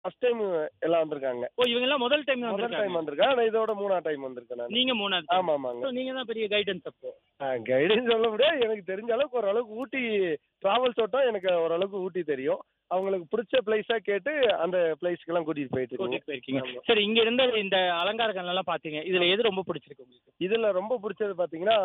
First time எல்லாம் வந்திருக்காங்க ஓ இவங்க எல்லாம் முதல் டைம் முதல் டைம் வந்திருக்காங்க வந்திருக்கேன் ஆனா இதோட மூணா டைம் வந்திருக்கேன் நான் நீங்க மூணாவது ஆமா ஆமாங்க So, நீங்க தான் பெரிய கைடன்ஸ் அப்போ கைடன்ஸ் சொல்ல முடியாது எனக்கு தெரிஞ்ச அளவுக்கு ஓரளவுக்கு ஊட்டி டிராவல்ஸ் ஓட்டம் எனக்கு ஓரளவுக்கு ஊட்டி தெரியும் அவங்களுக்கு பிடிச்ச பிளேஸா கேட்டு அந்த பிளேஸ்க்கு எல்லாம் கூட்டிட்டு போயிட்டு இருக்கோம் கூட்டிட்டு போயிருக்கீங்க ஆமா. சரி இங்க இருந்த இந்த அலங்காரங்கள் எல்லாம் பாத்தீங்க இதுல எது ரொம்ப பிடிச்சிருக்கு உங்களுக்கு இதுல ரொம்ப பிடிச்சது பாத்தீங்கன்னா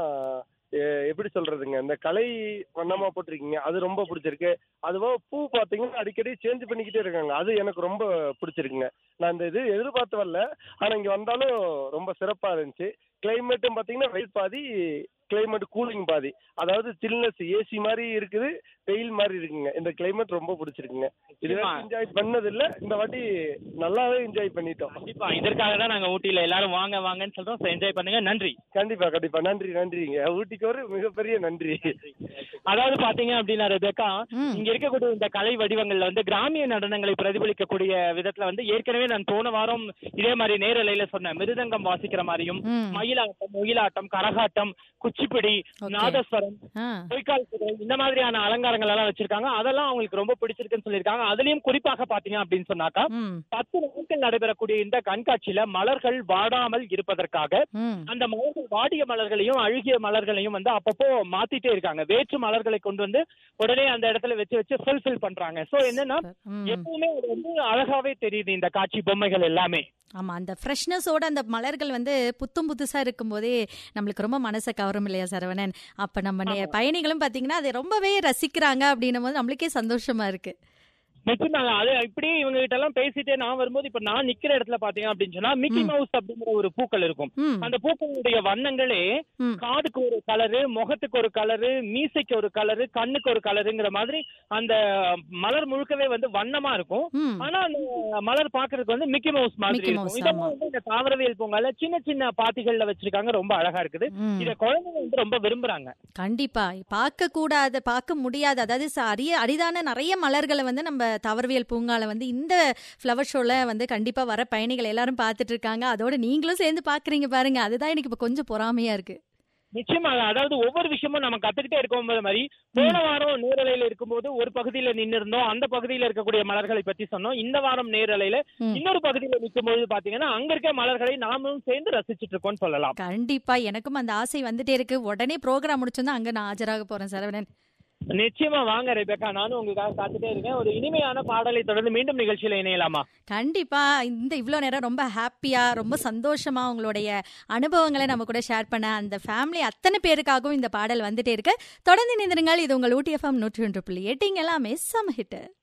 எ- எப்படி சொல்றதுங்க இந்த கலை வண்ணமா போட்டிருக்கீங்க அது ரொம்ப பிடிச்சிருக்கு அதுவோ பூ பாத்தீங்கன்னா அடிக்கடி சேஞ்ச் பண்ணிக்கிட்டே இருக்காங்க அது எனக்கு ரொம்ப பிடிச்சிருக்குங்க நான் இந்த இது எதிர்பார்த்து வரல ஆனா இங்க வந்தாலும் ரொம்ப சிறப்பா இருந்துச்சு கிளைமேட்டும் பாத்தீங்கன்னா வெயில் பாதி கிளைமேட் கூலிங் பாதி அதாவது சில்னஸ் ஏசி மாதிரி இருக்குது வெயில் மாதிரி இருக்குங்க இந்த கிளைமேட் ரொம்ப பிடிச்சிருக்குங்க இது நிச்சயமா. என்ஜாய் பண்ணது இல்ல இந்த வாட்டி நல்லாவே என்ஜாய் பண்ணிட்டோம் கண்டிப்பா இதற்காக தான் நாங்க ஊட்டியில எல்லாரும் வாங்க வாங்கன்னு சொல்றோம் என்ஜாய் பண்ணுங்க நன்றி கண்டிப்பா கண்டிப்பா நன்றி நன்றிங்க ஊட்டிக்கு ஒரு மிகப்பெரிய நன்றி அதாவது பாத்தீங்க அப்படின்னா ரெபேக்கா ம். இங்க இருக்கக்கூடிய இந்த கலை வடிவங்கள்ல வந்து கிராமிய நடனங்களை பிரதிபலிக்கக்கூடிய விதத்துல வந்து ஏற்கனவே நான் போன வாரம் இதே மாதிரி நேரலையில சொன்னேன் மிருதங்கம் வாசிக்கிற மாதிரியும் ம். மயிலாட்டம் ஒயிலாட்டம் கரகாட்டம் குச்சிப்பிடி Okay. நாதஸ்வரம் ஆ. பொய்க்கால் குதிரை இந்த மாதிரியான அலங்காரங்கள் எல்லாம் வச்சிருக்காங்க அதெல்லாம் அவங்களுக்கு ரொம்ப பிடிச்சிருக்குன்னு சொல்லியிருக்காங்க அதுலயும் குறிப்பாக பாத்தீங்க அப்படின்னு சொன்னாக்கா ம். பத்து நாட்கள் நடைபெறக்கூடிய இந்த கண்காட்சியில மலர்கள் வாடாமல் இருப்பதற்காக ம். அந்த மலர்கள் வாடிய மலர்களையும் அழுகிய மலர்களையும் வந்து அப்பப்போ மாத்திட்டே இருக்காங்க வேற்று மலர்களை கொண்டு வந்து உடனே அந்த இடத்துல வச்சு வச்சு ஃபுல்ஃபில் பண்றாங்க சோ என்னன்னா ம். எப்பவுமே அது வந்து அழகாவே தெரியுது இந்த காட்சி பொம்மைகள் எல்லாமே ஆமா அந்த ஃப்ரெஷ்னஸோட அந்த மலர்கள் வந்து புத்தும் புதுசா இருக்கும்போதே நம்மளுக்கு ரொம்ப மனசை கவரும் இல்லையா சரவணன் அப்ப நம்ம நே- பயணிகளும் பாத்தீங்கன்னா அதை ரொம்பவே ரசிக்கிறாங்க அப்படின்னும் போது நம்மளுக்கே சந்தோஷமா இருக்கு நிச்சயமாங்க அது இப்படியே இவங்க கிட்ட எல்லாம் பேசிட்டே நான் வரும்போது இப்ப நான் நிக்கிற இடத்துல பாத்தீங்க அப்படின்னு சொன்னா மிக்கி மவுஸ் அப்படிங்கிற ஒரு பூக்கள் இருக்கும் ம். அந்த பூக்களுடைய வண்ணங்களே ம். காதுக்கு ஒரு கலரு முகத்துக்கு ஒரு கலரு மீசைக்கு ஒரு கலரு கண்ணுக்கு ஒரு கலருங்கிற மாதிரி அந்த மலர் முழுக்கவே வந்து வண்ணமா இருக்கும் ம். ஆனா அந்த மலர் பாக்குறதுக்கு வந்து மிக்கி மவுஸ் மாதிரி மிக்கி இருக்கும் மவுஸ், இதெல்லாம் ஆமா. வந்து இந்த தாவரவியல் பூங்கால சின்ன சின்ன பாத்திகள்ல வச்சிருக்காங்க ரொம்ப அழகா இருக்குது ம். இத குழந்தைங்க வந்து ரொம்ப விரும்புறாங்க கண்டிப்பா பார்க்க கூடாத பார்க்க முடியாது அதாவது ச- அரிய அரிதான நிறைய மலர்களை வந்து நம்ம தாவரவியல் பூங்கால வந்து இந்த ஃப்ளவர் ஷோல வந்து கண்டிப்பா வர பயணிகள் எல்லாரும் பார்த்துட்டு இருக்காங்க அதோட நீங்களும் சேர்ந்து பாக்குறீங்க பாருங்க அதுதான் எனக்கு இப்ப கொஞ்சம் பொறாமையா இருக்கு நிச்சயமாக அதாவது ஒவ்வொரு விஷயமும் நம்ம கத்துக்கிட்டே இருக்கும் மாதிரி போன வாரம் நேரலையில இருக்கும்போது ஒரு பகுதியில நின்னு இருந்தோம் அந்த பகுதியில இருக்கக்கூடிய மலர்களை பத்தி சொன்னோம் இந்த வாரம் நேரலையில ம். இன்னொரு பகுதியில நிற்கும் பொழுது பாத்தீங்கன்னா அங்க இருக்க மலர்களை நாமும் சேர்ந்து ரசிச்சிட்டு இருக்கோம்னு சொல்லலாம் கண்டிப்பா எனக்கும் அந்த ஆசை வந்துட்டே இருக்கு உடனே ப்ரோக்ராம் முடிச்சோன்னா அங்க நான் ஆஜராக போறேன் சரவணன் நிச்சயமா வாங்க ரெபேக்கா நானும் உங்களுக்காக காத்துட்டே இருக்கேன் ஒரு இனிமையான பாடலை தொடர்ந்து மீண்டும் நிகழ்ச்சியில இணையலாமா கண்டிப்பா இந்த இவ்வளோ நேரம் ரொம்ப ஹாப்பியா ரொம்ப சந்தோஷமா உங்களுடைய அனுபவங்களை நம்ம கூட ஷேர் பண்ண அந்த ஃபேமிலி அத்தனை பேருக்காகவும் இந்த பாடல் வந்துட்டே இருக்கு தொடர்ந்து நிந்திருங்கள் இது உங்கள் ஊட்டி எஃப்எம் நூற்றி ஒன்று புள்ளி எட்டிங்க எல்லாமே சம ஹிட்டு